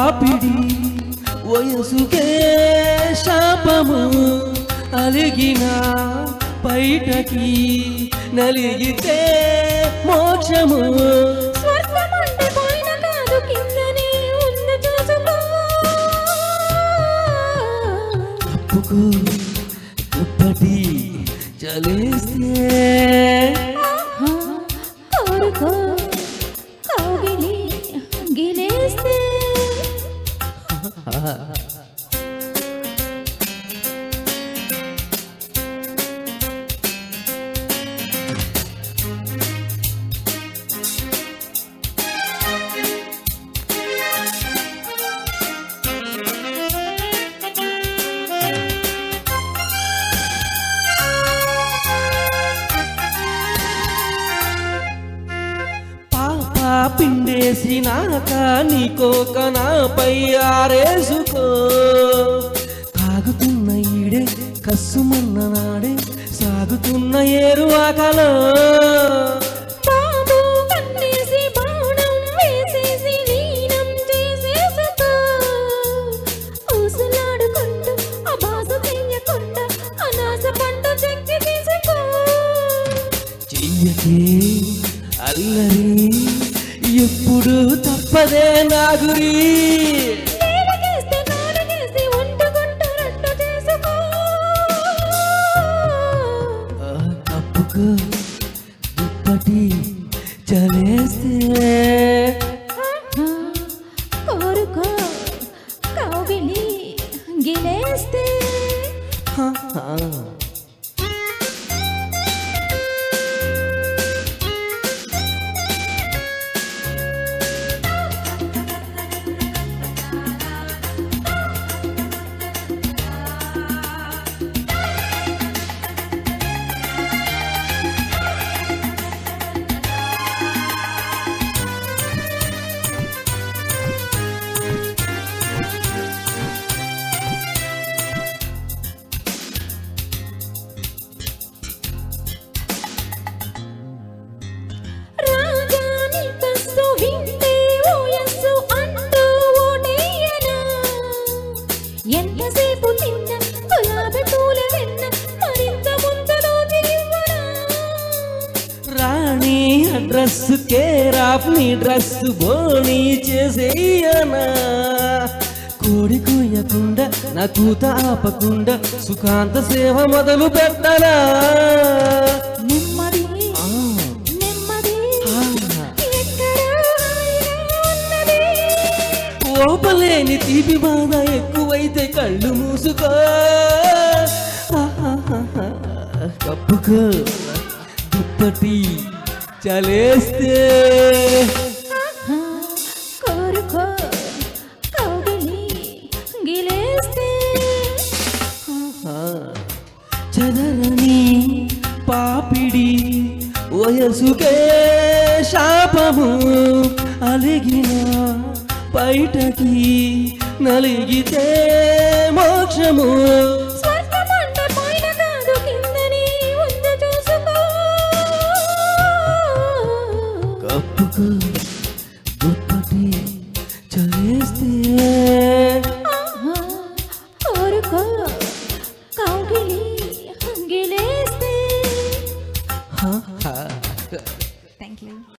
పాపిడి వయసుకే శాపము అలిగిన బయటకి నలిగితే మోక్షము స్వర్గం అంటే పోయిన కాదు కిందనే ఉంది చూసుకో తప్పుకు దుప్పటి చలేస్తే ఆహా, కోరుకో కౌగిలి గిలేస్తే పాప పిండేసినాక నీకోక నాపై ఆరేసుకో తాగుతున్న ఈడే కస్సుమన్న నాడే సాగుతున్న ఏరువాకలో బాబు కన్నేసి బాణం వేసేసి లీనం చేసేసుకో ఊసులాడుకుంటూ ఆ బాస చెయ్యకుండా అనాస పంట చెక్కి తీసుకో చెయ్యకే అల్లరి ఎప్పుడు తప్పదే నా గురి నేలకేస్తే నాలుగేసి ఒంటుగుంటున్నట్టు చేసుకో ఆ తప్పుకు దుప్పటి చలేస్తే ఆహా, కోరుకో కౌగిలి గిలేస్తే హా, హా. రాజాని కస్సు వింటే ఓయస్సు అంటూ ఓటేయనా ఎంతసేపు తిన్న గులాబీ పూల వెన్న మరింత ముందులో తిరిగివనా రాణి డ్రెస్ కేరాఫ్ నీ డ్రెస్ బోణి చేసేయనా కోడి కూయకుండా నా కూత ఆపకుండా సుఖాంత సేవ మొదలు పెట్టనా నెమ్మది ఆ, నెమ్మది ఆ. ఎక్కడ హాయిగా ఉన్నది ఓపలేని తీపి బాధ ఎక్కువైతే కళ్ళు మూసుకో ఆహాహాహా. కప్పుకో దుప్పటి చలేస్తే ఆహా, కోరుకో కౌగిలి గిలేస్తే ఆ, చదరని పాపిడి వయసుకే శాపము అలిగిన బయటకి నలిగితే మోక్షము